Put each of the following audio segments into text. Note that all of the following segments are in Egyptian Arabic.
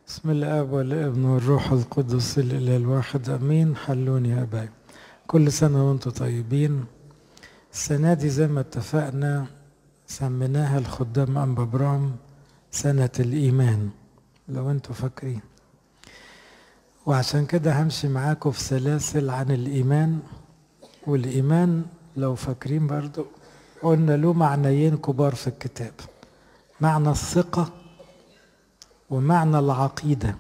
بسم الاب والابن والروح القدس الاله الواحد امين حلوني يا اباي كل سنه وانتم طيبين السنه دي زي ما اتفقنا سميناها الخدام انبا برام سنه الايمان لو انتم فاكرين وعشان كده همشي معاكم في سلاسل عن الايمان والايمان لو فاكرين برضو قلنا له معنيين كبار في الكتاب معنى الثقه ومعنى العقيدة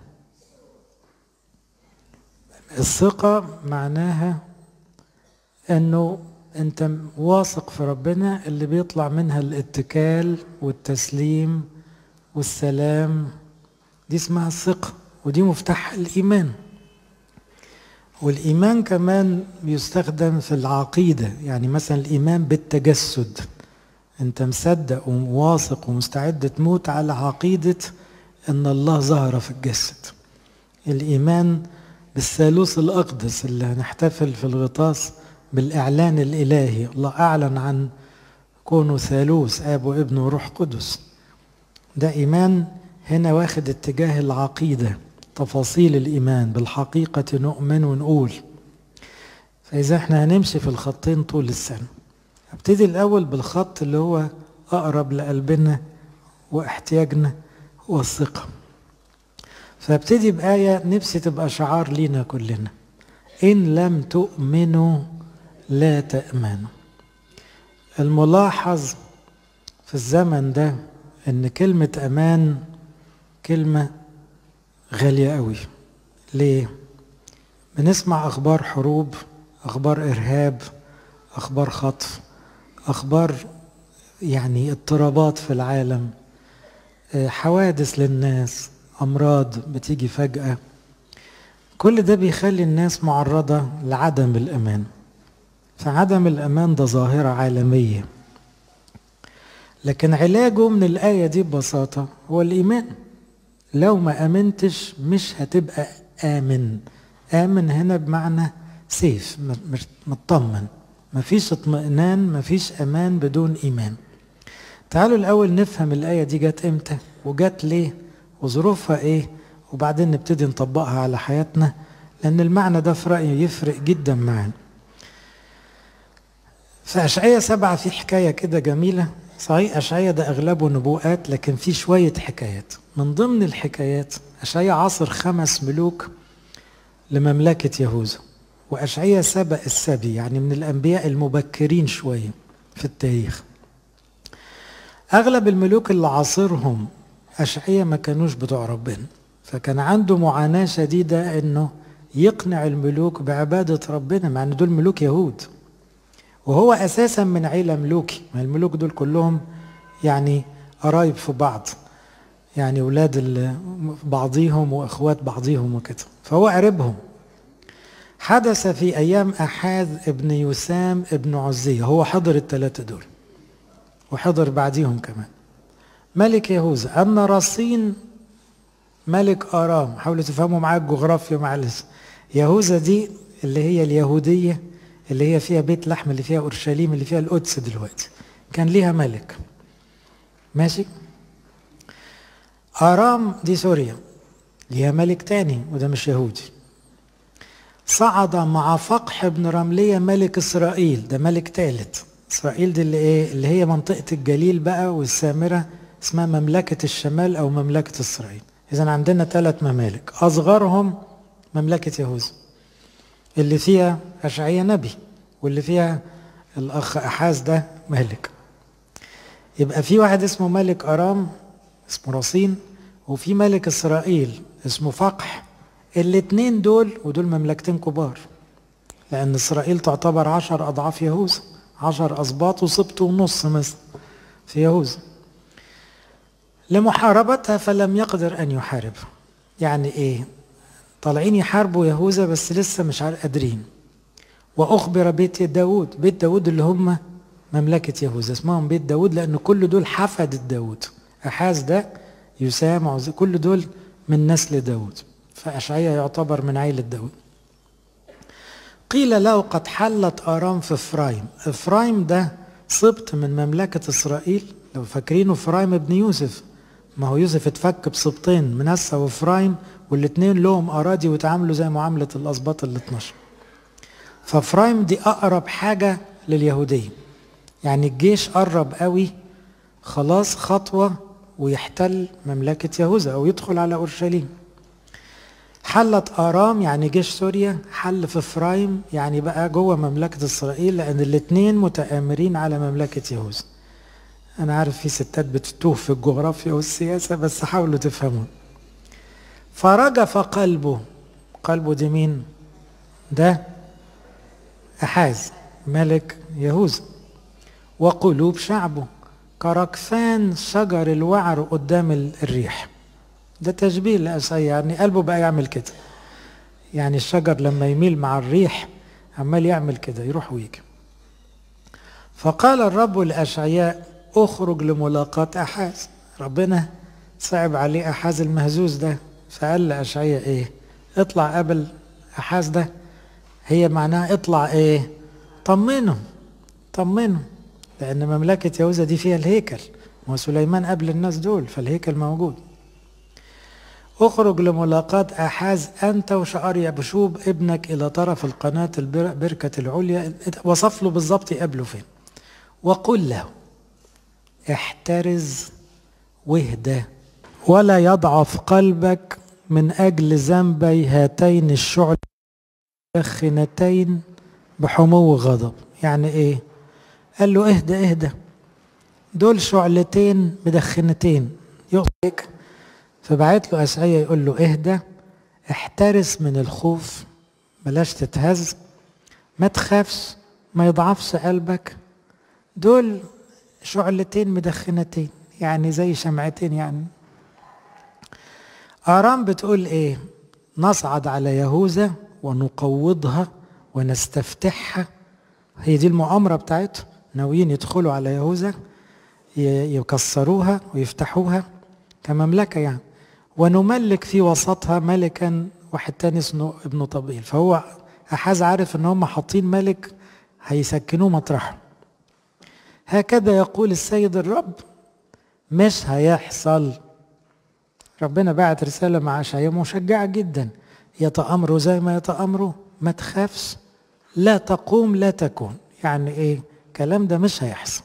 الثقة معناها انه انت واثق في ربنا اللي بيطلع منها الاتكال والتسليم والسلام دي اسمها الثقة ودي مفتاح الإيمان والإيمان كمان بيستخدم في العقيدة يعني مثلا الإيمان بالتجسد أنت مصدق وواثق ومستعد تموت على عقيدة ان الله ظهر في الجسد الايمان بالثالوث الاقدس اللي هنحتفل في الغطاس بالاعلان الالهي الله اعلن عن كونه ثالوث اب وابن وروح قدس ده ايمان هنا واخد اتجاه العقيده تفاصيل الايمان بالحقيقه نؤمن ونقول فاذا احنا هنمشي في الخطين طول السنه ابتدي الاول بالخط اللي هو اقرب لقلبنا واحتياجنا والثقة فابتدي بآية نفسي تبقى شعار لينا كلنا إن لم تؤمنوا لا تأمنوا الملاحظ في الزمن ده إن كلمة أمان كلمة غالية قوي ليه؟ بنسمع أخبار حروب أخبار إرهاب أخبار خطف أخبار يعني اضطرابات في العالم حوادث للناس امراض بتيجي فجاه كل ده بيخلي الناس معرضه لعدم الامان فعدم الامان ده ظاهره عالميه لكن علاجه من الايه دي ببساطه هو الايمان لو ما امنتش مش هتبقى امن امن هنا بمعنى سيف مطمن مفيش اطمئنان مفيش امان بدون ايمان تعالوا الأول نفهم الآية دي جت إمتى وجت ليه وظروفها إيه وبعدين نبتدي نطبقها على حياتنا لأن المعنى ده في رأيي يفرق جدا معانا في أشعية سبعة في حكاية كده جميلة صحيح أشعية ده أغلبه نبوءات لكن في شوية حكايات من ضمن الحكايات أشعية عاصر خمس ملوك لمملكة يهوذا وأشعية سبق السبي يعني من الأنبياء المبكرين شوية في التاريخ اغلب الملوك اللي عاصرهم اشعياء ما كانوش بتوع ربنا فكان عنده معاناه شديده انه يقنع الملوك بعباده ربنا مع ان دول ملوك يهود وهو اساسا من عيله ملوكي ما الملوك دول كلهم يعني قرايب في بعض يعني اولاد بعضيهم واخوات بعضيهم وكده فهو قريبهم حدث في ايام احاذ ابن يسام ابن عزيه هو حضر الثلاثه دول وحضر بعديهم كمان ملك يهوذا أن رصين ملك آرام حاولوا تفهموا معايا الجغرافيا معلش يهوذا دي اللي هي اليهودية اللي هي فيها بيت لحم اللي فيها أورشليم اللي فيها القدس دلوقتي كان ليها ملك ماشي آرام دي سوريا ليها ملك تاني وده مش يهودي صعد مع فقح بن رملية ملك إسرائيل ده ملك ثالث اسرائيل دي اللي ايه اللي هي منطقه الجليل بقى والسامره اسمها مملكه الشمال او مملكه اسرائيل اذا عندنا ثلاث ممالك اصغرهم مملكه يهوذا اللي فيها اشعياء نبي واللي فيها الاخ احاز ده ملك يبقى في واحد اسمه ملك ارام اسمه رصين وفي ملك اسرائيل اسمه فقح الاثنين دول ودول مملكتين كبار لان اسرائيل تعتبر عشر اضعاف يهوذا عشر أسباط وسبط ونص مثلا في يهوذا لمحاربتها فلم يقدر أن يحاربها يعني إيه طالعين يحاربوا يهوذا بس لسه مش قادرين وأخبر بيت داود بيت داود اللي هم مملكة يهوذا اسمهم بيت داود لأن كل دول حفدة داود أحاز ده يسام كل دول من نسل داود فأشعية يعتبر من عيلة داود قيل له قد حلت آرام في إفرايم إفرايم ده سبط من مملكة إسرائيل لو فاكرينه إفرايم ابن يوسف ما هو يوسف اتفك بسبطين منسى وفرايم والاثنين لهم اراضي وتعاملوا زي معامله الاسباط ال 12 ففرايم دي اقرب حاجه لليهوديه يعني الجيش قرب قوي خلاص خطوه ويحتل مملكه يهوذا او يدخل على اورشليم حلت ارام يعني جيش سوريا حل في فرايم يعني بقى جوه مملكه اسرائيل لان الاثنين متآمرين على مملكه يهوذا انا عارف في ستات بتتوه في الجغرافيا والسياسه بس حاولوا تفهموا فرجف قلبه قلبه دي مين ده احاز ملك يهوذا وقلوب شعبه كركفان شجر الوعر قدام الريح ده تشبيه لأشعياء يعني قلبه بقى يعمل كده يعني الشجر لما يميل مع الريح عمال يعمل كده يروح ويجي فقال الرب لأشعياء اخرج لملاقاة أحاز ربنا صعب عليه أحاز المهزوز ده فقال لأشعياء ايه اطلع قبل أحاز ده هي معناها اطلع ايه طمنه طمنه لأن مملكة يهوذا دي فيها الهيكل وسليمان قبل الناس دول فالهيكل موجود اخرج لملاقاة أحاز أنت وشعريا بشوب ابنك إلى طرف القناة البركة العليا وصف له بالظبط يقابله فين وقل له احترز واهدى ولا يضعف قلبك من أجل ذنبي هاتين الشعل مدخنتين بحمو غضب يعني ايه قال له اهدى اهدى دول شعلتين مدخنتين يقصدك فبعت له أشعية يقول له اهدى احترس من الخوف بلاش تتهز ما تخافش ما يضعفش قلبك دول شعلتين مدخنتين يعني زي شمعتين يعني آرام بتقول ايه نصعد على يهوذا ونقوضها ونستفتحها هي دي المؤامرة بتاعتهم ناويين يدخلوا على يهوذا يكسروها ويفتحوها كمملكة يعني ونملك في وسطها ملكا واحد تاني اسمه ابن طبيل فهو أحاز عارف ان هم حاطين ملك هيسكنوه مطرحه هكذا يقول السيد الرب مش هيحصل ربنا بعت رسالة مع أشعياء مشجعة جدا يتأمروا زي ما يتأمروا ما تخافش لا تقوم لا تكون يعني ايه الكلام ده مش هيحصل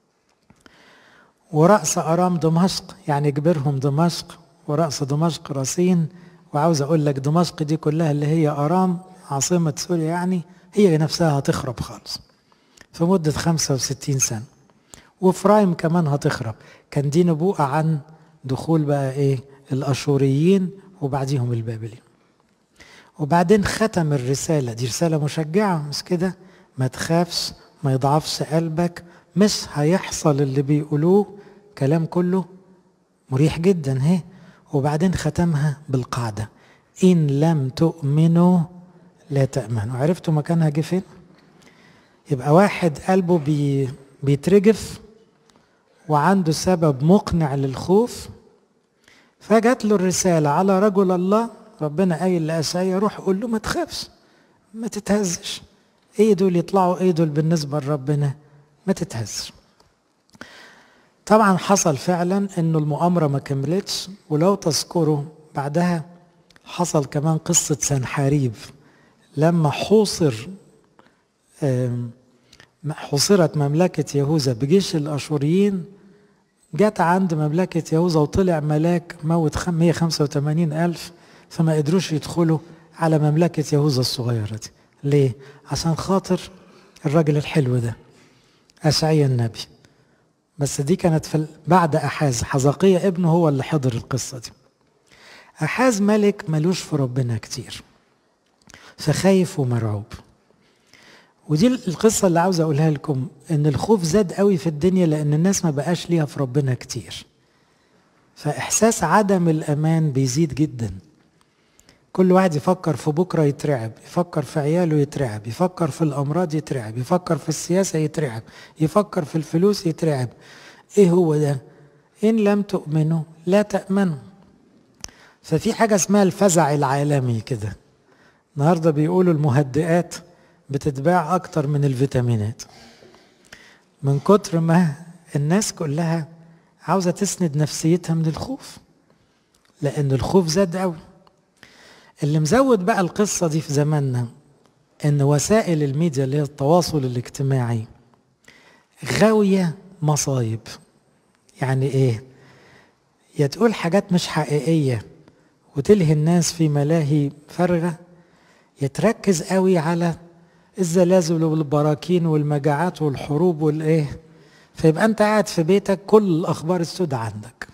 ورأس أرام دمشق يعني جبرهم دمشق ورأس دمشق رصين وعاوز أقول لك دمشق دي كلها اللي هي أرام عاصمة سوريا يعني هي نفسها هتخرب خالص في مدة 65 سنة وفرايم كمان هتخرب كان دي نبوءة عن دخول بقى ايه الأشوريين وبعديهم البابليين وبعدين ختم الرسالة دي رسالة مشجعة مش كده ما تخافش ما يضعفش قلبك مش هيحصل اللي بيقولوه كلام كله مريح جدا هي وبعدين ختمها بالقاعدة إن لم تؤمنوا لا تأمنوا عرفتوا مكانها جه فين؟ يبقى واحد قلبه بي بيترجف وعنده سبب مقنع للخوف فجات له الرسالة على رجل الله ربنا قايل لأسايا روح قول له ما تخافش ما تتهزش ايه دول يطلعوا ايه دول بالنسبة لربنا ما تتهزش طبعا حصل فعلا انه المؤامرة ما كملتش ولو تذكروا بعدها حصل كمان قصة سنحاريب لما حوصر حوصرت مملكة يهوذا بجيش الأشوريين جت عند مملكة يهوذا وطلع ملاك موت 185 ألف فما قدروش يدخلوا على مملكة يهوذا الصغيرة دي ليه؟ عشان خاطر الراجل الحلو ده أشعيا النبي بس دي كانت في بعد أحاز حزقية ابنه هو اللي حضر القصة دي أحاز ملك ملوش في ربنا كتير فخايف ومرعوب ودي القصة اللي عاوز أقولها لكم إن الخوف زاد قوي في الدنيا لأن الناس ما بقاش ليها في ربنا كتير فإحساس عدم الأمان بيزيد جدا كل واحد يفكر في بكرة يترعب يفكر في عياله يترعب يفكر في الأمراض يترعب يفكر في السياسة يترعب يفكر في الفلوس يترعب إيه هو ده إن لم تؤمنوا لا تأمنوا ففي حاجة اسمها الفزع العالمي كده النهاردة بيقولوا المهدئات بتتباع أكتر من الفيتامينات من كتر ما الناس كلها عاوزة تسند نفسيتها من الخوف لأن الخوف زاد قوي اللي مزود بقى القصة دي في زماننا إن وسائل الميديا اللي هي التواصل الاجتماعي غاوية مصايب يعني إيه؟ يا تقول حاجات مش حقيقية وتلهي الناس في ملاهي فارغة يا تركز قوي على الزلازل والبراكين والمجاعات والحروب والايه فيبقى انت قاعد في بيتك كل الاخبار السوداء عندك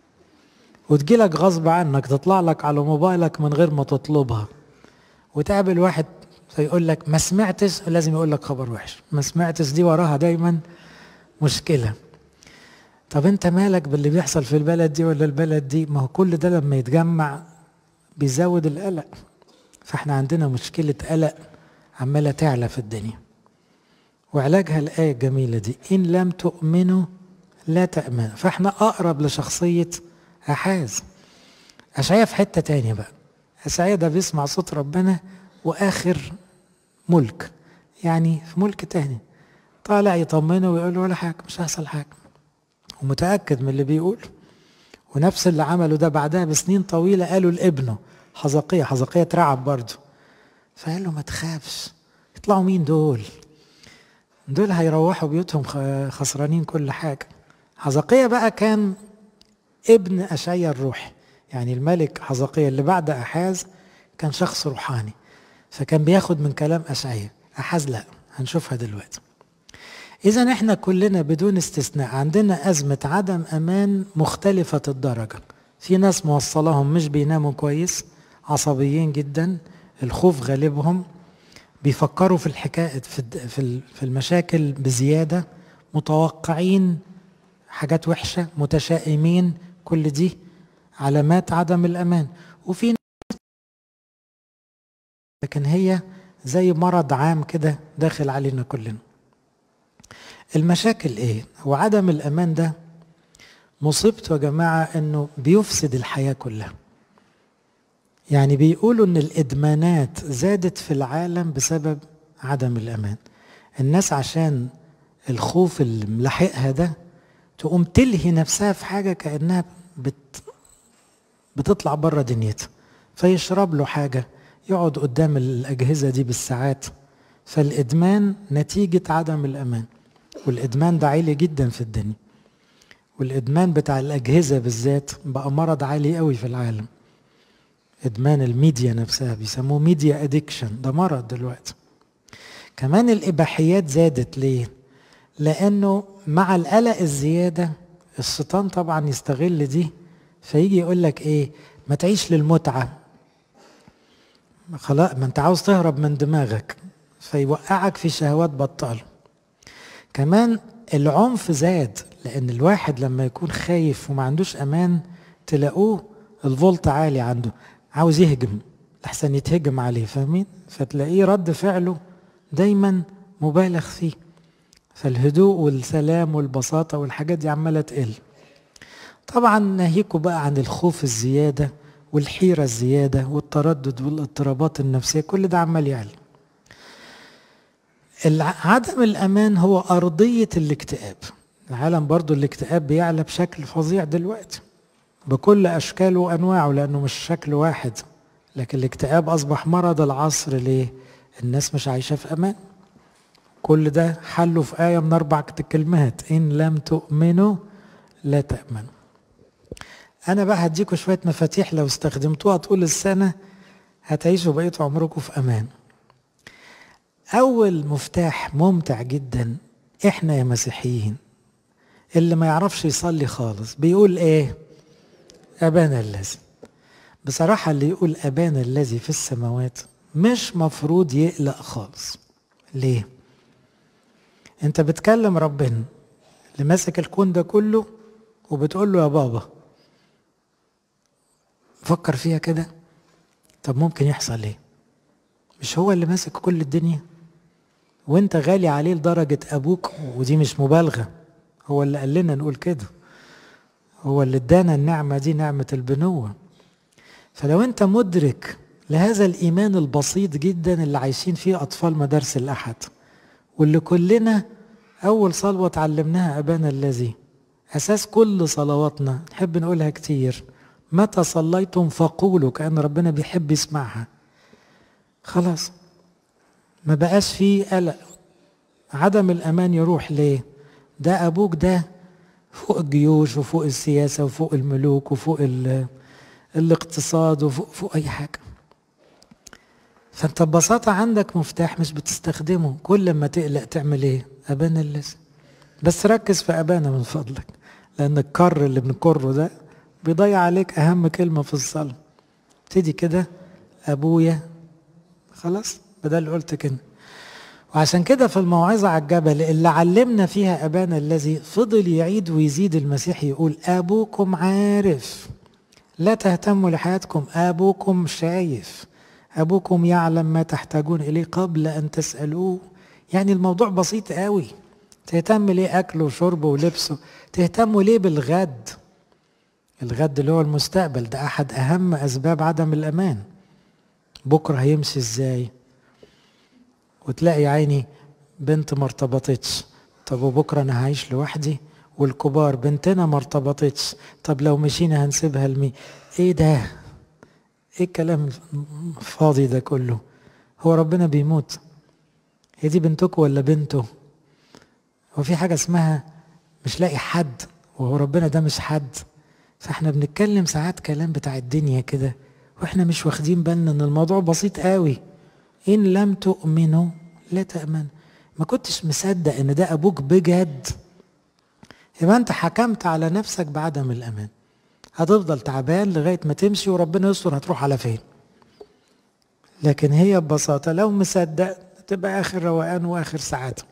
وتجيلك غصب عنك تطلع لك على موبايلك من غير ما تطلبها وتقابل واحد فيقول لك ما سمعتش لازم يقول لك خبر وحش ما سمعتش دي وراها دايما مشكله طب انت مالك باللي بيحصل في البلد دي ولا البلد دي ما هو كل ده لما يتجمع بيزود القلق فاحنا عندنا مشكله قلق عماله تعلى في الدنيا وعلاجها الآية الجميلة دي إن لم تؤمنوا لا تأمنوا فاحنا أقرب لشخصية أحاز أشعيا في حتة تانية بقى أشعيا ده بيسمع صوت ربنا وآخر ملك يعني في ملك تاني طالع يطمنه ويقول له ولا حاجة مش هيحصل حاجة ومتأكد من اللي بيقول ونفس اللي عمله ده بعدها بسنين طويلة قالوا لابنه حزقية حزقية اترعب برضه فقال له ما تخافش يطلعوا مين دول دول هيروحوا بيوتهم خسرانين كل حاجة حزقية بقى كان ابن أشعيا الروحي يعني الملك حزقية اللي بعد أحاز كان شخص روحاني فكان بياخد من كلام أشعيا أحاز لا هنشوفها دلوقتي إذا إحنا كلنا بدون استثناء عندنا أزمة عدم أمان مختلفة الدرجة في ناس موصلهم مش بيناموا كويس عصبيين جدا الخوف غالبهم بيفكروا في الحكاية في في المشاكل بزيادة متوقعين حاجات وحشة متشائمين كل دي علامات عدم الأمان وفي لكن هي زي مرض عام كده داخل علينا كلنا المشاكل ايه هو عدم الامان ده مصيبته يا جماعه انه بيفسد الحياه كلها يعني بيقولوا ان الادمانات زادت في العالم بسبب عدم الامان الناس عشان الخوف اللي ملاحقها ده تقوم تلهي نفسها في حاجه كانها بت بتطلع بره دنيتها فيشرب له حاجه يقعد قدام الاجهزه دي بالساعات فالادمان نتيجه عدم الامان والادمان ده عالي جدا في الدنيا والادمان بتاع الاجهزه بالذات بقى مرض عالي قوي في العالم ادمان الميديا نفسها بيسموه ميديا ادكشن ده مرض دلوقتي كمان الاباحيات زادت ليه لانه مع القلق الزياده الشيطان طبعا يستغل دي فيجي يقول لك ايه ما تعيش للمتعه خلاص ما انت عاوز تهرب من دماغك فيوقعك في شهوات بطال كمان العنف زاد لان الواحد لما يكون خايف وما عندوش امان تلاقوه الفولت عالي عنده عاوز يهجم لحسن يتهجم عليه فاهمين فتلاقيه رد فعله دايما مبالغ فيه فالهدوء والسلام والبساطة والحاجات دي عمالة تقل طبعا ناهيكوا بقى عن الخوف الزيادة والحيرة الزيادة والتردد والاضطرابات النفسية كل ده عمال يعلى عدم الأمان هو أرضية الاكتئاب العالم برضو الاكتئاب بيعلى بشكل فظيع دلوقتي بكل أشكاله وأنواعه لأنه مش شكل واحد لكن الاكتئاب أصبح مرض العصر ليه؟ الناس مش عايشة في أمان كل ده حله في آية من أربع كلمات إن لم تؤمنوا لا تأمنوا أنا بقى هديكم شوية مفاتيح لو استخدمتوها طول السنة هتعيشوا بقية عمركم في أمان أول مفتاح ممتع جدا إحنا يا مسيحيين اللي ما يعرفش يصلي خالص بيقول إيه أبانا الذي بصراحة اللي يقول أبانا الذي في السماوات مش مفروض يقلق خالص ليه انت بتكلم ربنا اللي ماسك الكون ده كله وبتقول له يا بابا فكر فيها كده طب ممكن يحصل ايه مش هو اللي ماسك كل الدنيا وانت غالي عليه لدرجة ابوك ودي مش مبالغة هو اللي قال لنا نقول كده هو اللي ادانا النعمة دي نعمة البنوة فلو انت مدرك لهذا الإيمان البسيط جدا اللي عايشين فيه أطفال مدارس الأحد واللي كلنا أول صلوة اتعلمناها أبانا الذي أساس كل صلواتنا نحب نقولها كتير متى صليتم فقولوا كأن ربنا بيحب يسمعها خلاص ما بقاش فيه قلق عدم الأمان يروح ليه ده أبوك ده فوق الجيوش وفوق السياسة وفوق الملوك وفوق الاقتصاد وفوق فوق أي حاجة فأنت ببساطة عندك مفتاح مش بتستخدمه كل ما تقلق تعمل إيه أبانا اللسان بس ركز في أبانا من فضلك لأن الكر اللي بنكره ده بيضيع عليك أهم كلمة في الصلاة ابتدي كده أبويا خلاص بدل قلت كده وعشان كده في الموعظة على الجبل اللي علمنا فيها أبانا الذي فضل يعيد ويزيد المسيح يقول أبوكم عارف لا تهتموا لحياتكم أبوكم شايف أبوكم يعلم ما تحتاجون إليه قبل أن تسألوه يعني الموضوع بسيط قوي تهتم ليه أكله وشربه ولبسه تهتموا ليه بالغد الغد اللي هو المستقبل ده أحد أهم أسباب عدم الأمان بكرة هيمشي إزاي وتلاقي عيني بنت ما ارتبطتش طب وبكرة أنا هعيش لوحدي والكبار بنتنا ما ارتبطتش طب لو مشينا هنسيبها لمين ايه ده ايه الكلام الفاضي ده كله هو ربنا بيموت هي دي بنتك ولا بنته هو في حاجة اسمها مش لاقي حد وهو ربنا ده مش حد فاحنا بنتكلم ساعات كلام بتاع الدنيا كده واحنا مش واخدين بالنا ان الموضوع بسيط قوي ان لم تؤمنوا لا تأمن ما كنتش مصدق ان ده ابوك بجد يبقى انت حكمت على نفسك بعدم الامان هتفضل تعبان لغايه ما تمشي وربنا يستر هتروح على فين لكن هي ببساطه لو مصدق تبقى اخر روقان واخر سعاده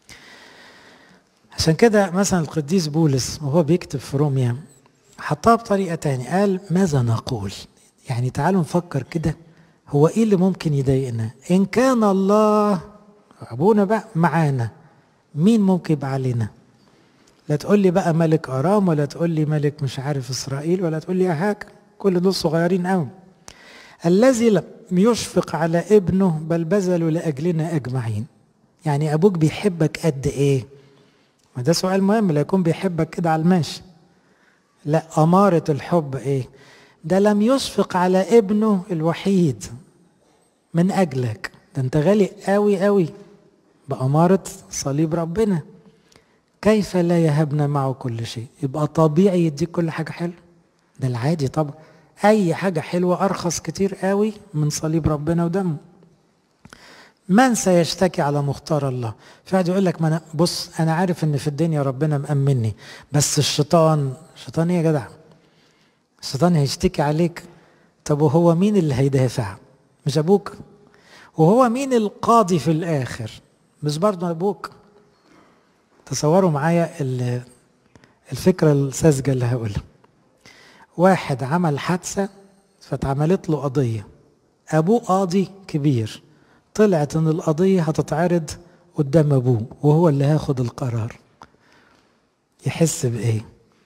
عشان كده مثلا القديس بولس وهو بيكتب في روميا حطها بطريقه تانية قال ماذا نقول يعني تعالوا نفكر كده هو ايه اللي ممكن يضايقنا ان كان الله ابونا بقى معانا مين ممكن يبقى علينا لا تقول لي بقى ملك ارام ولا تقول لي ملك مش عارف اسرائيل ولا تقول لي حاجه كل دول صغيرين قوي الذي لم يشفق على ابنه بل بذلوا لاجلنا اجمعين يعني ابوك بيحبك قد ايه ما ده سؤال مهم لا يكون بيحبك كده على الماشي لا اماره الحب ايه ده لم يشفق على ابنه الوحيد من اجلك ده انت غالي قوي قوي بأمارة صليب ربنا كيف لا يهبنا معه كل شيء يبقى طبيعي يديك كل حاجة حلوة ده العادي طبعا أي حاجة حلوة أرخص كتير قوي من صليب ربنا ودمه من سيشتكي على مختار الله فقعد يقول لك ما أنا بص أنا عارف إن في الدنيا ربنا مأمني بس الشيطان الشيطان إيه يا جدع الشيطان هيشتكي عليك طب وهو مين اللي هيدافع مش أبوك وهو مين القاضي في الآخر مش برضه أبوك تصوروا معايا الفكرة الساذجة اللي هقولها واحد عمل حادثة فاتعملت له قضية أبوه قاضي كبير طلعت إن القضية هتتعرض قدام أبوه وهو اللي هياخد القرار يحس بإيه؟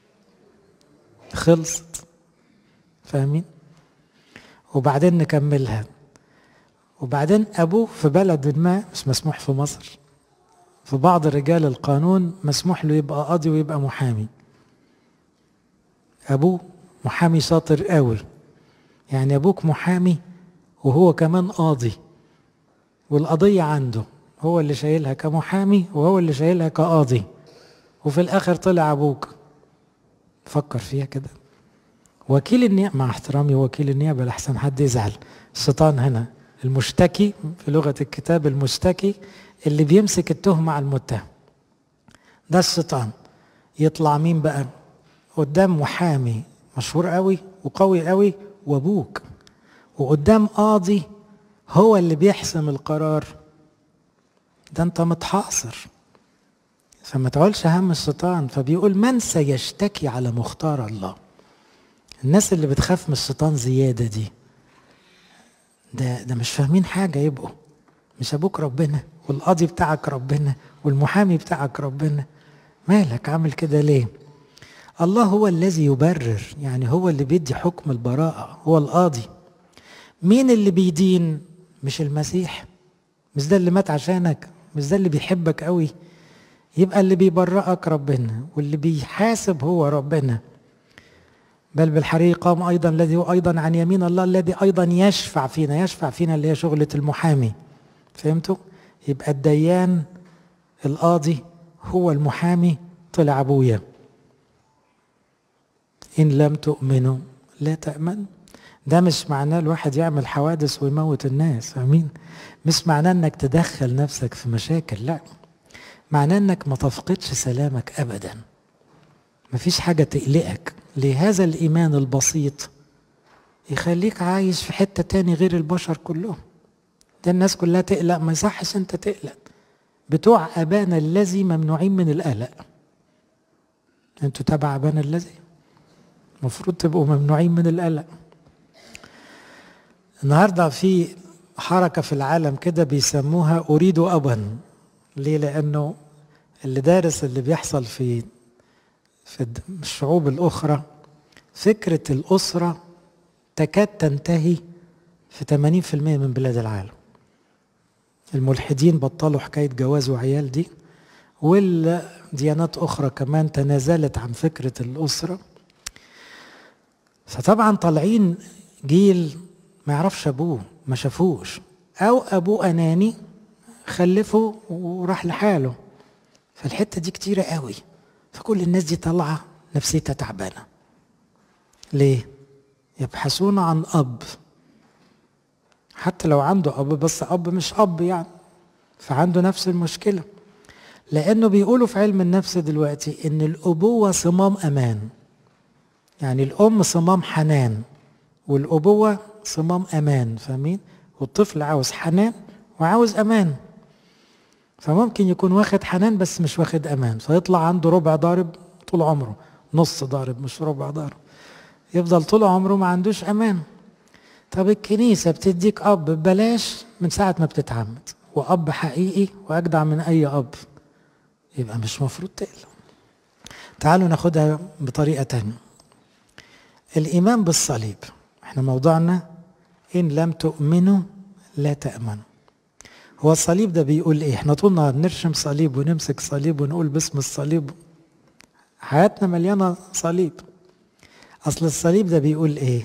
خلصت فاهمين؟ وبعدين نكملها وبعدين أبوه في بلد ما مش مسموح في مصر في بعض رجال القانون مسموح له يبقى قاضي ويبقى محامي أبوه محامي شاطر قوي يعني أبوك محامي وهو كمان قاضي والقضية عنده هو اللي شايلها كمحامي وهو اللي شايلها كقاضي وفي الآخر طلع أبوك فكر فيها كده وكيل النيابة مع احترامي وكيل النيابة لحسن حد يزعل الشيطان هنا المشتكي في لغة الكتاب المشتكي اللي بيمسك التهمة على المتهم ده الشيطان يطلع مين بقى قدام محامي مشهور قوي وقوي قوي وابوك وقدام قاضي هو اللي بيحسم القرار ده انت متحاصر فما تقولش هم الشيطان فبيقول من سيشتكي على مختار الله الناس اللي بتخاف من الشيطان زيادة دي ده ده مش فاهمين حاجة يبقوا مش أبوك ربنا والقاضي بتاعك ربنا والمحامي بتاعك ربنا مالك عامل كده ليه الله هو الذي يبرر يعني هو اللي بيدي حكم البراءة هو القاضي مين اللي بيدين مش المسيح مش ده اللي مات عشانك مش ده اللي بيحبك قوي يبقى اللي بيبرأك ربنا واللي بيحاسب هو ربنا بل بالحري قام أيضا الذي هو أيضا عن يمين الله الذي أيضا يشفع فينا يشفع فينا اللي هي شغلة المحامي فهمتوا؟ يبقى الديان القاضي هو المحامي طلع أبويا إن لم تؤمنوا لا تأمنوا ده مش معناه الواحد يعمل حوادث ويموت الناس امين مش معناه انك تدخل نفسك في مشاكل لا معناه انك ما تفقدش سلامك ابدا مفيش حاجه تقلقك لهذا الايمان البسيط يخليك عايش في حته تاني غير البشر كلهم ده الناس كلها تقلق ما يصحش انت تقلق بتوع ابانا الذي ممنوعين من القلق انتوا تبع ابانا الذي المفروض تبقوا ممنوعين من القلق النهارده في حركة في العالم كده بيسموها أريد أبا ليه؟ لأنه اللي دارس اللي بيحصل في في الشعوب الأخرى فكرة الأسرة تكاد تنتهي في 80% من بلاد العالم الملحدين بطلوا حكاية جواز وعيال دي والديانات أخرى كمان تنازلت عن فكرة الأسرة فطبعا طالعين جيل ما يعرفش ابوه ما شافوش او ابوه اناني خلفه وراح لحاله فالحته دي كتيره قوي فكل الناس دي طالعه نفسيتها تعبانه ليه يبحثون عن اب حتى لو عنده اب بس اب مش اب يعني فعنده نفس المشكله لانه بيقولوا في علم النفس دلوقتي ان الابوه صمام امان يعني الام صمام حنان والابوه صمام امان فاهمين والطفل عاوز حنان وعاوز امان فممكن يكون واخد حنان بس مش واخد امان فيطلع عنده ربع ضارب طول عمره نص ضارب مش ربع ضارب يفضل طول عمره ما عندوش امان طب الكنيسه بتديك اب ببلاش من ساعه ما بتتعمد واب حقيقي واجدع من اي اب يبقى مش مفروض تقلق تعالوا ناخدها بطريقه تانية الايمان بالصليب احنا موضوعنا ان لم تؤمنوا لا تامنوا هو الصليب ده بيقول ايه احنا طول النهار نرشم صليب ونمسك صليب ونقول باسم الصليب حياتنا مليانه صليب اصل الصليب ده بيقول ايه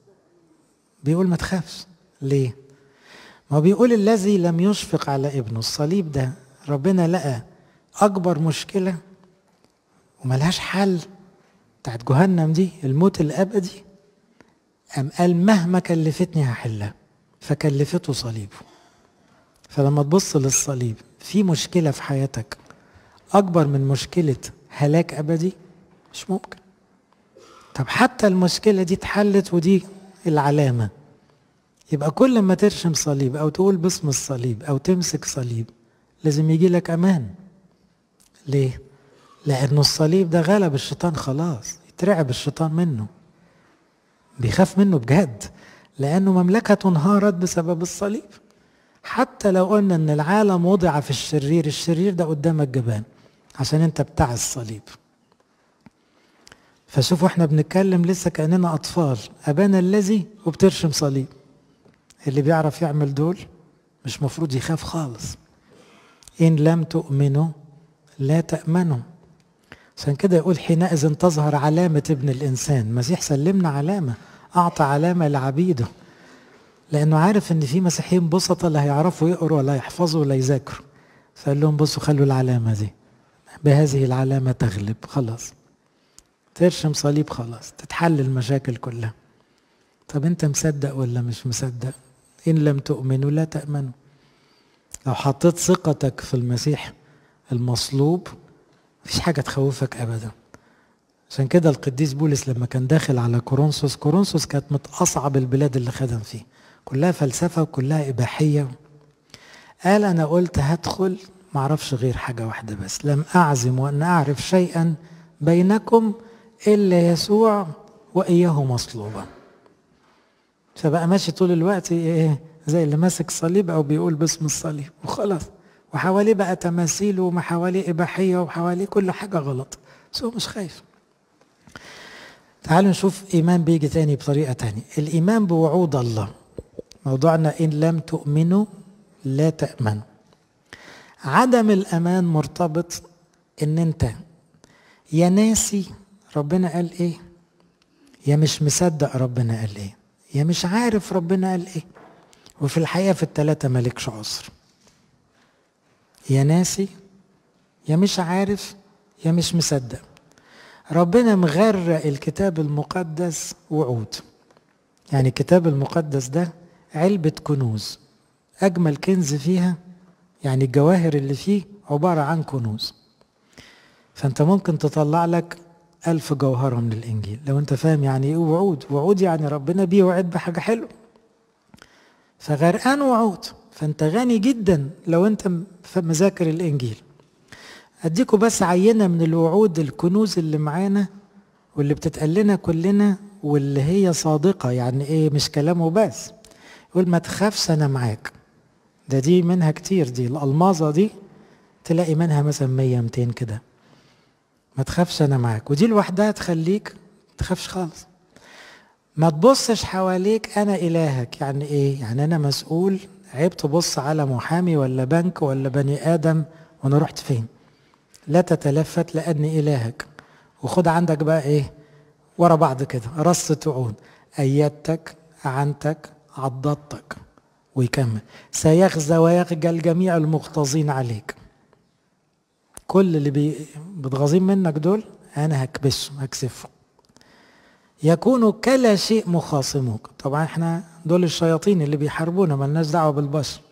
بيقول ما تخافش ليه ما بيقول الذي لم يشفق على ابنه الصليب ده ربنا لقى اكبر مشكله وملهاش حل بتاعت جهنم دي الموت الابدي أم قال مهما كلفتني هحلها فكلفته صليبه فلما تبص للصليب في مشكلة في حياتك أكبر من مشكلة هلاك أبدي مش ممكن طب حتى المشكلة دي اتحلت ودي العلامة يبقى كل ما ترشم صليب أو تقول باسم الصليب أو تمسك صليب لازم يجي لك أمان ليه؟ لأنه الصليب ده غلب الشيطان خلاص يترعب الشيطان منه بيخاف منه بجد لأنه مملكة انهارت بسبب الصليب حتى لو قلنا ان العالم وضع في الشرير الشرير ده قدامك جبان عشان انت بتاع الصليب فشوفوا احنا بنتكلم لسه كأننا أطفال أبانا الذي وبترشم صليب اللي بيعرف يعمل دول مش مفروض يخاف خالص إن لم تؤمنوا لا تأمنوا عشان كده يقول حينئذ تظهر علامة ابن الإنسان المسيح سلمنا علامة أعطى علامة لعبيده لأنه عارف إن في مسيحيين بسطة لا هيعرفوا يقروا ولا يحفظوا ولا يذاكروا فقال لهم بصوا خلوا العلامة دي بهذه العلامة تغلب خلاص ترشم صليب خلاص تتحل المشاكل كلها طب انت مصدق ولا مش مصدق ان لم تؤمنوا لا تأمنوا لو حطيت ثقتك في المسيح المصلوب مفيش حاجة تخوفك أبدا عشان كده القديس بولس لما كان داخل على كورنثوس كورنثوس كانت من أصعب البلاد اللي خدم فيه كلها فلسفة وكلها إباحية قال أنا قلت هدخل معرفش غير حاجة واحدة بس لم أعزم وأن أعرف شيئا بينكم إلا يسوع وإياه مصلوبا فبقى ماشي طول الوقت إيه زي اللي ماسك صليب أو بيقول باسم الصليب وخلاص وحواليه بقى تماثيل وحواليه إباحية وحواليه كل حاجة غلط بس هو مش خايف تعالوا نشوف إيمان بيجي تاني بطريقة تانية الإيمان بوعود الله موضوعنا إن لم تؤمنوا لا تأمنوا عدم الأمان مرتبط ان انت يا ناسي ربنا قال ايه يا مش مصدق ربنا قال ايه يا مش عارف ربنا قال ايه وفي الحقيقة في التلاتة مالكش عذر يا ناسي يا مش عارف يا مش مصدق ربنا مغرق الكتاب المقدس وعود يعني الكتاب المقدس ده علبة كنوز أجمل كنز فيها يعني الجواهر اللي فيه عبارة عن كنوز فأنت ممكن تطلع لك ألف جوهرة من الإنجيل لو أنت فاهم يعني إيه وعود وعود يعني ربنا بيوعد بحاجة حلوة فغرقان وعود فأنت غني جدا لو أنت في مذاكر الإنجيل أديكوا بس عينة من الوعود الكنوز اللي معانا واللي بتتقال لنا كلنا واللي هي صادقة يعني إيه مش كلامه بس يقول ما تخافش أنا معاك ده دي منها كتير دي الألماظة دي تلاقي منها مثلا 100 200 كده ما تخافش أنا معاك ودي لوحدها تخليك تخافش خالص ما تبصش حواليك أنا إلهك يعني إيه يعني أنا مسؤول عيب تبص على محامي ولا بنك ولا بني آدم وأنا رحت فين لا تتلفت لأني إلهك وخد عندك بقى إيه ورا بعض كده رصة وعود أيدتك أعنتك عضدتك ويكمل سيخزى ويخجل جميع المغتاظين عليك كل اللي بي... بتغاظين منك دول انا هكبسهم هكسفهم يكونوا كلا شيء مخاصموك طبعا احنا دول الشياطين اللي بيحاربونا ملناش دعوه بالبشر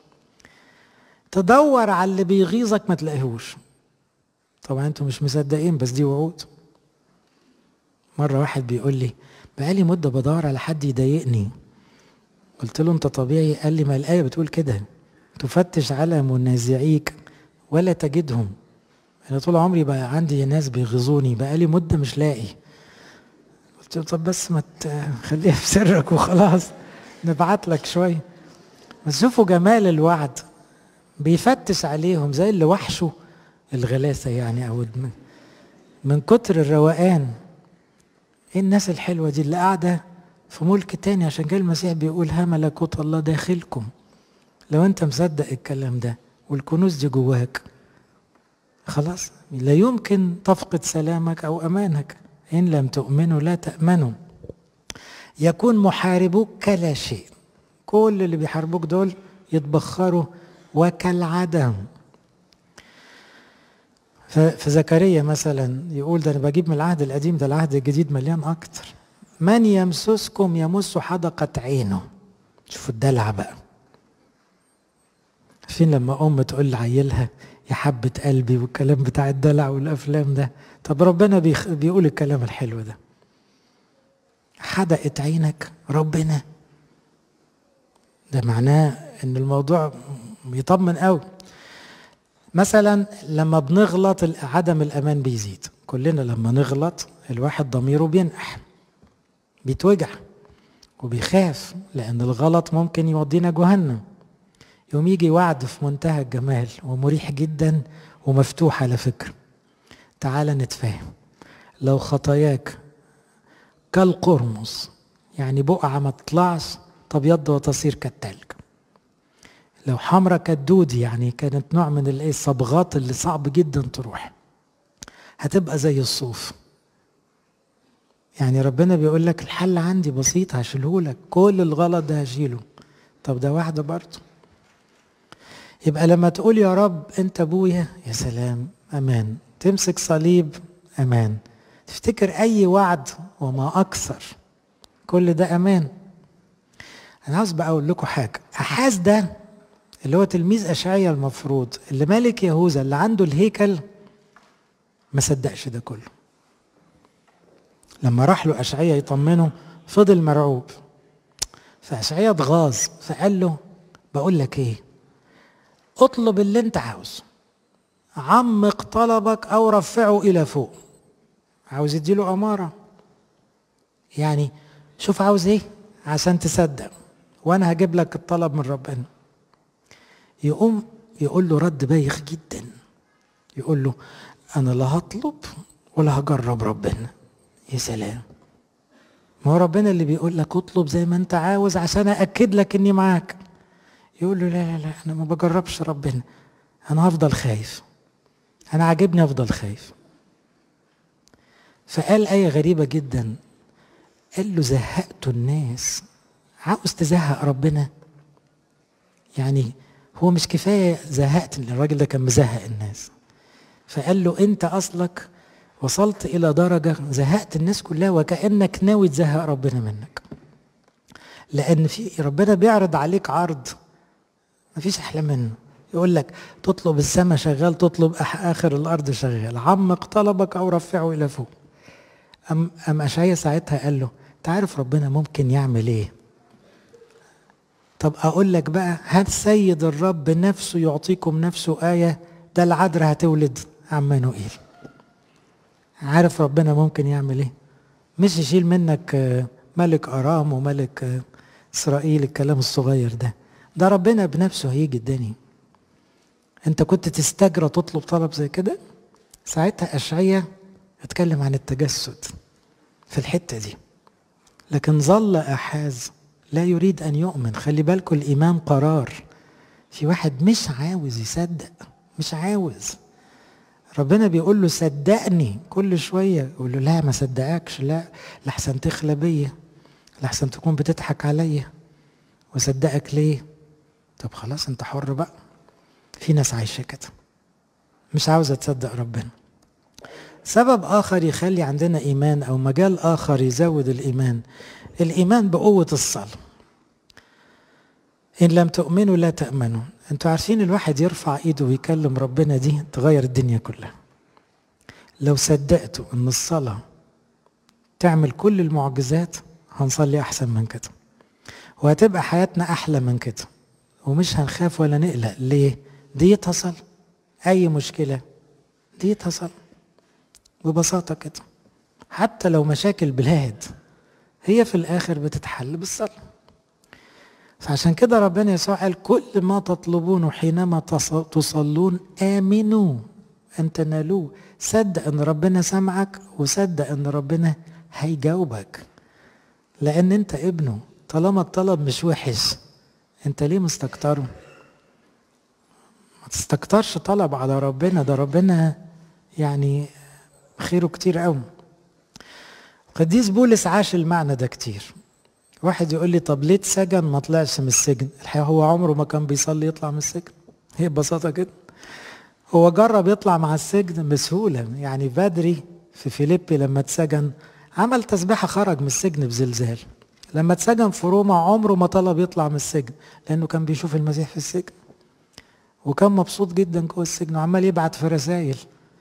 تدور على اللي بيغيظك ما تلاقيهوش طبعا انتوا مش مصدقين بس دي وعود مره واحد بيقول لي بقالي مده بدور على حد يضايقني قلت له انت طبيعي قال لي ما الايه بتقول كده تفتش على منازعيك ولا تجدهم انا طول عمري بقى عندي ناس بيغيظوني بقى لي مده مش لاقي قلت له طب بس ما تخليها في سرك وخلاص نبعت لك شويه بس شوفوا جمال الوعد بيفتش عليهم زي اللي وحشه الغلاسه يعني او من, من كتر الروقان ايه الناس الحلوه دي اللي قاعده في ملك تاني عشان كده المسيح بيقول ها ملكوت الله داخلكم لو انت مصدق الكلام ده والكنوز دي جواك خلاص لا يمكن تفقد سلامك او امانك ان لم تؤمنوا لا تامنوا يكون محاربوك كلا شيء كل اللي بيحاربوك دول يتبخروا وكالعدم في زكريا مثلا يقول ده انا بجيب من العهد القديم ده العهد الجديد مليان اكتر من يمسسكم يمس حدقة عينه شوفوا الدلع بقى فين لما أم تقول لعيلها يا حبة قلبي والكلام بتاع الدلع والأفلام ده طب ربنا بيخ... بيقول الكلام الحلو ده حدقت عينك ربنا ده معناه ان الموضوع يطمن قوي مثلا لما بنغلط عدم الامان بيزيد كلنا لما نغلط الواحد ضميره بينقح بيتوجع وبيخاف لأن الغلط ممكن يودينا جهنم يوم يجي وعد في منتهى الجمال ومريح جدا ومفتوح على فكرة تعال نتفاهم لو خطاياك كالقرمز يعني بقعة ما تطلعش تبيض وتصير كالتلج لو حمرة كالدود يعني كانت نوع من الايه الصبغات اللي صعب جدا تروح هتبقى زي الصوف يعني ربنا بيقول لك الحل عندي بسيط هشيله لك كل الغلط ده هشيله طب ده واحده برضه يبقى لما تقول يا رب انت ابويا يا سلام امان تمسك صليب امان تفتكر اي وعد وما اكثر كل ده امان انا عاوز بقى اقول لكم حاجه احاز ده اللي هو تلميذ اشعيا المفروض اللي ملك يهوذا اللي عنده الهيكل ما صدقش ده كله لما راح له أشعية يطمنه فضل مرعوب فأشعية اتغاظ فقال له بقول لك ايه اطلب اللي انت عاوزه عمق طلبك او رفعه الى فوق عاوز يديله اماره يعني شوف عاوز ايه عشان تصدق وانا هجيب لك الطلب من ربنا يقوم يقول له رد بايخ جدا يقول له انا لا هطلب ولا هجرب ربنا يا سلام ما هو ربنا اللي بيقول لك اطلب زي ما انت عاوز عشان اكد لك اني معاك يقول له لا لا لا انا ما بجربش ربنا انا هفضل خايف انا عاجبني افضل خايف فقال آية غريبة جدا قال له زهقت الناس عاوز تزهق ربنا يعني هو مش كفاية زهقت الراجل ده كان مزهق الناس فقال له انت اصلك وصلت الى درجة زهقت الناس كلها وكأنك ناوي تزهق ربنا منك لان في ربنا بيعرض عليك عرض مفيش احلى منه يقول لك تطلب السماء شغال تطلب اخر الارض شغال عمق طلبك او رفعه الى فوق ام ام اشعيا ساعتها قال له تعرف ربنا ممكن يعمل ايه طب اقول لك بقى هل سيد الرب نفسه يعطيكم نفسه ايه ده العذراء هتولد عمانوئيل عارف ربنا ممكن يعمل ايه مش يشيل منك ملك ارام وملك اسرائيل الكلام الصغير ده ده ربنا بنفسه هيجي الدنيا انت كنت تستجرى تطلب طلب زي كده ساعتها اشعيا اتكلم عن التجسد في الحته دي لكن ظل احاز لا يريد ان يؤمن خلي بالكم الايمان قرار في واحد مش عاوز يصدق مش عاوز ربنا بيقول له صدقني كل شويه يقول له لا ما صدقكش لا لحسن تخلى بيا لحسن تكون بتضحك عليا وصدقك ليه طب خلاص انت حر بقى في ناس عايشه كده مش عاوزه تصدق ربنا سبب اخر يخلي عندنا ايمان او مجال اخر يزود الايمان الايمان بقوه الصلاه ان لم تؤمنوا لا تامنوا انتوا عارفين الواحد يرفع ايده ويكلم ربنا دي تغير الدنيا كلها لو صدقتوا ان الصلاه تعمل كل المعجزات هنصلي احسن من كده وهتبقى حياتنا احلى من كده ومش هنخاف ولا نقلق ليه دي تصل اي مشكله دي تصل ببساطه كده حتى لو مشاكل بلاد هي في الاخر بتتحل بالصلاه فعشان كده ربنا يسوع قال كل ما تطلبونه حينما تصلون امنوا ان تنالوه صدق ان ربنا سمعك وصدق ان ربنا هيجاوبك لان انت ابنه طالما الطلب مش وحش انت ليه مستكتره ما تستكترش طلب على ربنا ده ربنا يعني خيره كتير قوي قديس بولس عاش المعنى ده كتير واحد يقول لي طب ليه اتسجن ما طلعش من السجن الحقيقه هو عمره ما كان بيصلي يطلع من السجن هي ببساطه كده هو جرب يطلع مع السجن بسهوله يعني بدري في فيليبي لما اتسجن عمل تسبيحه خرج من السجن بزلزال لما اتسجن في روما عمره ما طلب يطلع من السجن لانه كان بيشوف المسيح في السجن وكان مبسوط جدا جوه السجن وعمال يبعت في رسائل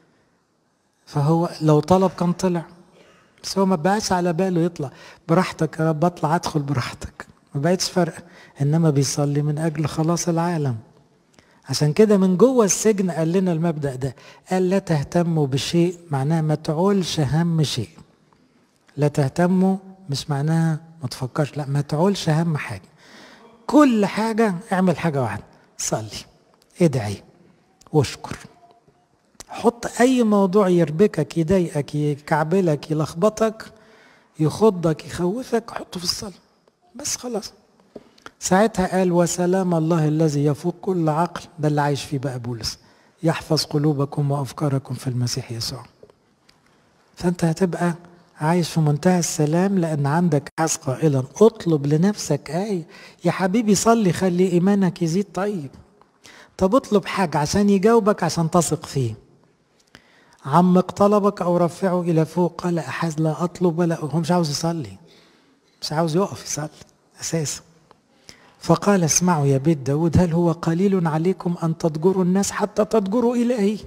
فهو لو طلب كان طلع بس هو ما بقاش على باله يطلع براحتك يا رب اطلع ادخل براحتك ما بقتش فارقه انما بيصلي من اجل خلاص العالم عشان كده من جوه السجن قال لنا المبدا ده قال لا تهتموا بشيء معناها ما تعولش هم شيء لا تهتموا مش معناها ما تفكرش لا ما تعولش هم حاجه كل حاجه اعمل حاجه واحده صلي ادعي واشكر حط اي موضوع يربكك يضايقك يكعبلك يلخبطك يخضك يخوفك حطه في الصلاه بس خلاص ساعتها قال وسلام الله الذي يفوق كل عقل ده اللي عايش فيه بقى بولس يحفظ قلوبكم وافكاركم في المسيح يسوع فانت هتبقى عايش في منتهى السلام لان عندك عايز قائلا اطلب لنفسك ايه يا حبيبي صلي خلي ايمانك يزيد طيب طب اطلب حاجه عشان يجاوبك عشان تثق فيه عمق طلبك او رفعه الى فوق قال احاز لا اطلب ولا هو مش عاوز يصلي مش عاوز يقف يصلي اساسا فقال اسمعوا يا بيت داود هل هو قليل عليكم ان تضجروا الناس حتى تضجروا الهي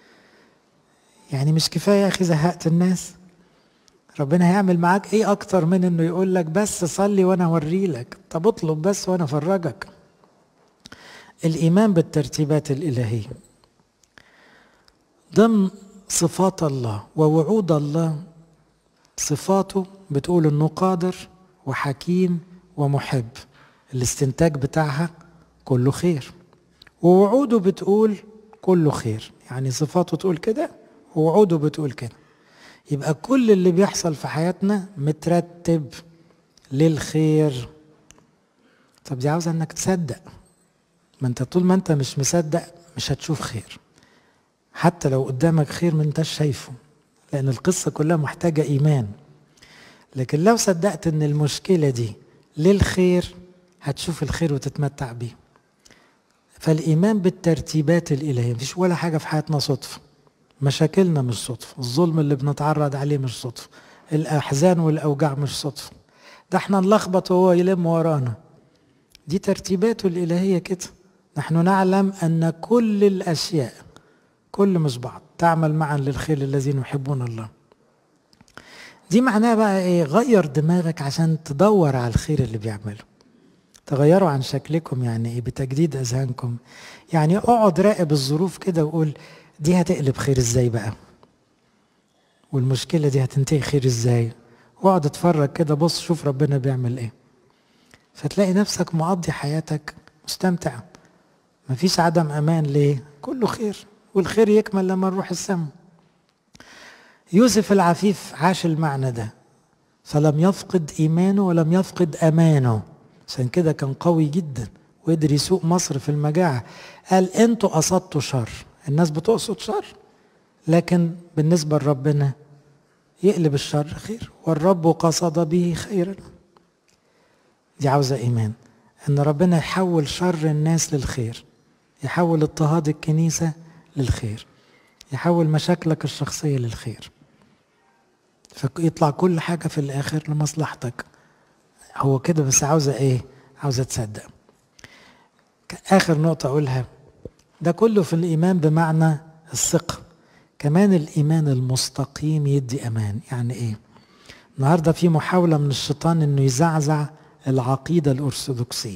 يعني مش كفايه يا اخي زهقت الناس ربنا هيعمل معاك ايه اكتر من انه يقول لك بس صلي وانا اوري لك طب اطلب بس وانا افرجك الايمان بالترتيبات الالهيه ضمن صفات الله ووعود الله صفاته بتقول انه قادر وحكيم ومحب الاستنتاج بتاعها كله خير ووعوده بتقول كله خير يعني صفاته تقول كده ووعوده بتقول كده يبقى كل اللي بيحصل في حياتنا مترتب للخير طب دي عاوزه انك تصدق ما انت طول ما انت مش مصدق مش هتشوف خير حتى لو قدامك خير ما انتش شايفه لأن القصة كلها محتاجة إيمان لكن لو صدقت إن المشكلة دي للخير هتشوف الخير وتتمتع بيه فالإيمان بالترتيبات الإلهية مفيش ولا حاجة في حياتنا صدفة مشاكلنا مش صدفة الظلم اللي بنتعرض عليه مش صدفة الأحزان والأوجاع مش صدفة ده احنا نلخبط وهو يلم ورانا دي ترتيباته الإلهية كده نحن نعلم أن كل الأشياء كل مش بعض تعمل معا للخير الذين يحبون الله دي معناها بقى ايه غير دماغك عشان تدور على الخير اللي بيعمله تغيروا عن شكلكم يعني ايه بتجديد اذهانكم يعني اقعد راقب الظروف كده وقول دي هتقلب خير ازاي بقى والمشكله دي هتنتهي خير ازاي واقعد اتفرج كده بص شوف ربنا بيعمل ايه فتلاقي نفسك مقضي حياتك مستمتع مفيش عدم امان ليه كله خير والخير يكمل لما نروح السما يوسف العفيف عاش المعنى ده فلم يفقد ايمانه ولم يفقد امانه عشان كده كان قوي جدا وقدر يسوق مصر في المجاعة قال انتوا قصدتوا شر الناس بتقصد شر لكن بالنسبة لربنا يقلب الشر خير والرب قصد به خيرا دي عاوزة إيمان إن ربنا يحول شر الناس للخير يحول اضطهاد الكنيسة للخير يحول مشاكلك الشخصية للخير فيطلع كل حاجة في الآخر لمصلحتك هو كده بس عاوزة إيه عاوزة تصدق آخر نقطة أقولها ده كله في الإيمان بمعنى الثقة كمان الإيمان المستقيم يدي أمان يعني إيه النهاردة في محاولة من الشيطان إنه يزعزع العقيدة الأرثوذكسية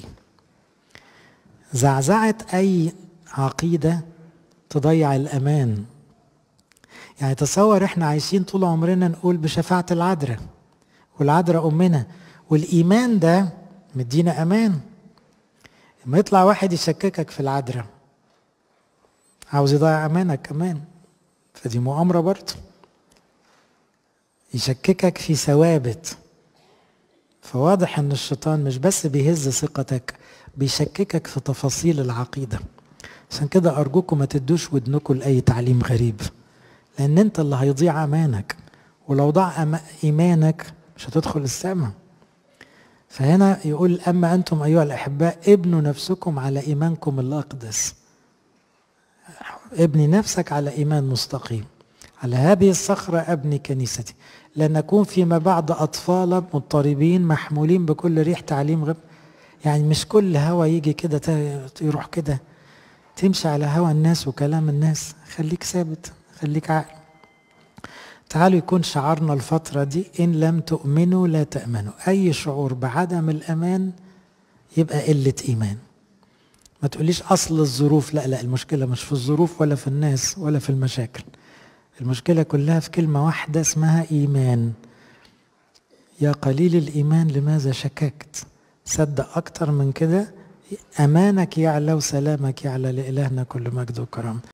زعزعة أي عقيدة تضيع الأمان يعني تصور احنا عايشين طول عمرنا نقول بشفاعة العذراء والعذراء أمنا والإيمان ده مدينا أمان لما يطلع واحد يشككك في العذراء عاوز يضيع أمانك كمان فدي مؤامرة برضه يشككك في ثوابت فواضح ان الشيطان مش بس بيهز ثقتك بيشككك في تفاصيل العقيدة عشان كده أرجوكم ما تدوش ودنكم لأي تعليم غريب لأن أنت اللي هيضيع أمانك ولو ضاع إيمانك مش هتدخل السماء فهنا يقول أما أنتم أيها الأحباء ابنوا نفسكم على إيمانكم الأقدس ابني نفسك على إيمان مستقيم على هذه الصخرة أبني كنيستي لنكون فيما بعد أطفالا مضطربين محمولين بكل ريح تعليم غب يعني مش كل هوا يجي كده يروح كده تمشي على هوا الناس وكلام الناس خليك ثابت خليك عاقل تعالوا يكون شعارنا الفترة دي إن لم تؤمنوا لا تأمنوا أي شعور بعدم الأمان يبقى قلة إيمان ما تقوليش أصل الظروف لا لا المشكلة مش في الظروف ولا في الناس ولا في المشاكل المشكلة كلها في كلمة واحدة اسمها إيمان يا قليل الإيمان لماذا شككت صدق أكتر من كده أمانك يعلى وسلامك يعلى لإلهنا كل مجد وكرم